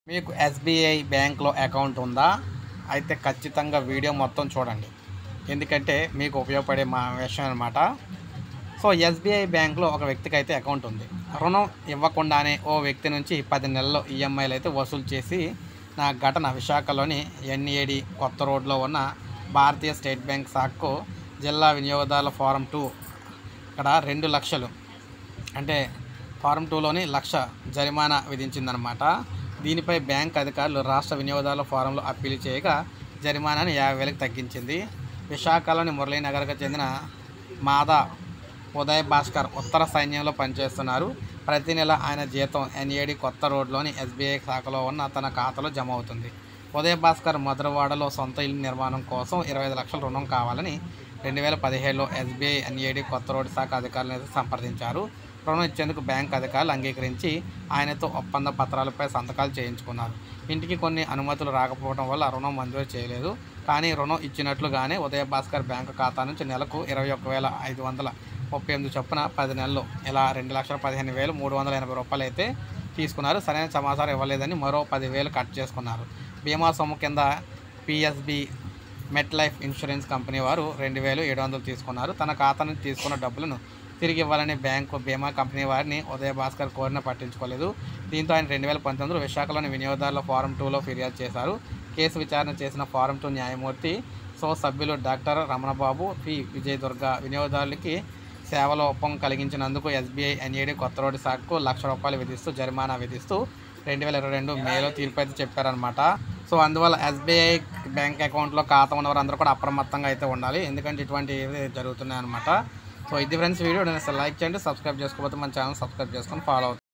మీకు ఎస్బీఐ బ్యాంక్లో అకౌంట్ ఉందా అయితే ఖచ్చితంగా వీడియో మొత్తం చూడండి ఎందుకంటే మీకు ఉపయోగపడే మా విషయం అనమాట సో ఎస్బీఐ బ్యాంక్లో ఒక వ్యక్తికి అయితే అకౌంట్ ఉంది రుణం ఇవ్వకుండానే ఓ వ్యక్తి నుంచి పది నెలల్లో ఈఎంఐలు అయితే వసూలు చేసి నా ఘటన విశాఖలోని ఎన్ఏడి కొత్త రోడ్లో ఉన్న భారతీయ స్టేట్ బ్యాంక్ శాఖకు జిల్లా వినియోగదారుల ఫారం టూ ఇక్కడ రెండు లక్షలు అంటే ఫారం టూలోని లక్ష జరిమానా విధించిందనమాట దీనిపై బ్యాంక్ అధికారులు రాష్ట్ర వినియోగదారుల ఫారంలో అప్పీల్ చేయగా జరిమానాను యాభై వేలకు తగ్గించింది విశాఖలోని మురళీనగర్కు చెందిన మాదా ఉదయ్ భాస్కర్ ఉత్తర సైన్యంలో పనిచేస్తున్నారు ప్రతి నెల ఆయన జీతం ఎన్ఏడి కొత్త రోడ్లోని ఎస్బీఐ శాఖలో ఉన్న తన ఖాతాలో జమ అవుతుంది ఉదయ్ భాస్కర్ మధురవాడలో సొంత ఇల్లు నిర్మాణం కోసం ఇరవై ఐదు లక్షల రుణం కావాలని రెండు వేల పదిహేడులో ఎస్బీఐ ఎన్ఏడి కొత్త రోడ్డు శాఖ అధికారులను అయితే సంప్రదించారు రుణం ఇచ్చేందుకు బ్యాంక్ అధికారులు అంగీకరించి ఆయనతో ఒప్పంద పత్రాలపై సంతకాలు చేయించుకున్నారు ఇంటికి కొన్ని అనుమతులు రాకపోవడం వల్ల రుణం మంజూరు చేయలేదు కానీ రుణం ఇచ్చినట్లుగానే ఉదయ భాస్కర్ బ్యాంకు ఖాతా నుంచి నెలకు ఇరవై ఒక్క వేల ఐదు వందల ముప్పై ఎనిమిది చొప్పున పది నెలలు ఇలా రెండు లక్షల పదిహేను వేలు మూడు వందల ఎనభై రూపాయలు అయితే తీసుకున్నారు సరైన సమాచారం ఇవ్వలేదని మరో పదివేలు కట్ చేసుకున్నారు బీమా సొమ్ము కింద PSB MetLife insurance company వారు రెండు వేలు ఏడు వందలు తీసుకున్నారు తన ఖాతా నుంచి తీసుకున్న డబ్బులను తిరిగి ఇవ్వాలని బ్యాంకు బీమా కంపెనీ వారిని ఉదయ భాస్కర్ కోరిన పట్టించుకోలేదు దీంతో ఆయన రెండు వేల పంతొమ్మిదిలో విశాఖలోని వినియోగదారుల ఫారం టూలో ఫిర్యాదు చేశారు కేసు విచారణ చేసిన ఫారం టూ న్యాయమూర్తి సో సభ్యులు డాక్టర్ రమణబాబు పి విజయ్ దుర్గా వినియోగదారులకి సేవల ఒప్పం కలిగించినందుకు ఎస్బీఐ ఎన్ఏడి కొత్త రోడ్డు శాఖకు లక్ష రూపాయలు విధిస్తూ జరిమానా విధిస్తూ రెండు వేల ఇరవై రెండు మేలో తీర్పు అయితే చెప్పారనమాట సో అందువల్ల ఎస్బీఐ బ్యాంక్ అకౌంట్లో ఖాతా ఉన్నవారు అందరూ కూడా అప్రమత్తంగా అయితే ఉండాలి ఎందుకంటే ఇటువంటివి జరుగుతున్నాయి అనమాట సో ఇది ఫ్రెండ్స్ వీడియో నేను అసలు లైక్ చేయండి సబ్స్క్రైబ్ చేసుకోకపోతే మన ఛానల్ సబ్స్క్రైబ్ చేసుకొని ఫాలో అవుతుంది